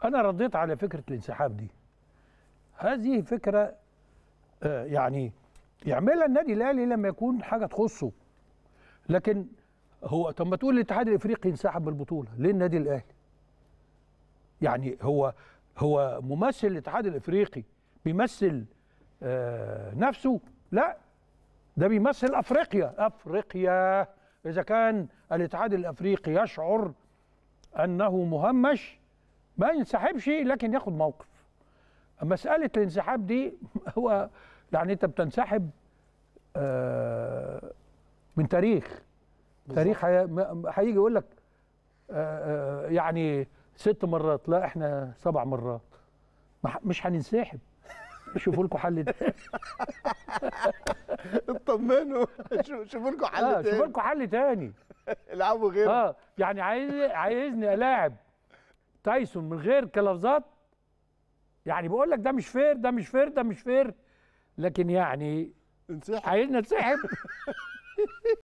انا رديت على فكره الانسحاب دي هذه فكره آه، يعني يعملها النادي الاهلي لما يكون حاجه تخصه لكن هو طب ما تقول الاتحاد الافريقي انسحب من البطوله ليه النادي الاهلي يعني هو هو ممثل الاتحاد الافريقي بيمثل آه نفسه لا ده بيمثل افريقيا افريقيا اذا كان الاتحاد الافريقي يشعر انه مهمش ما ينسحبش لكن ياخد موقف مساله الانسحاب دي هو يعني انت بتنسحب آه من تاريخ تاريخ هي- م- هيجي يقول لك آه، آه، يعني ست مرات لا احنا سبع مرات ما ح- مش هننسحب شوفوا لكم حل تاني اطمنوا شو- شوفوا لكم اه حل شوفوا تاني لكم حل تاني العبوا غير اه يعني عايز عايزني الاعب تايسون من غير كلفظات يعني بقول لك ده مش فير ده مش فير ده مش فير لكن يعني انسحب عايزنا نسحب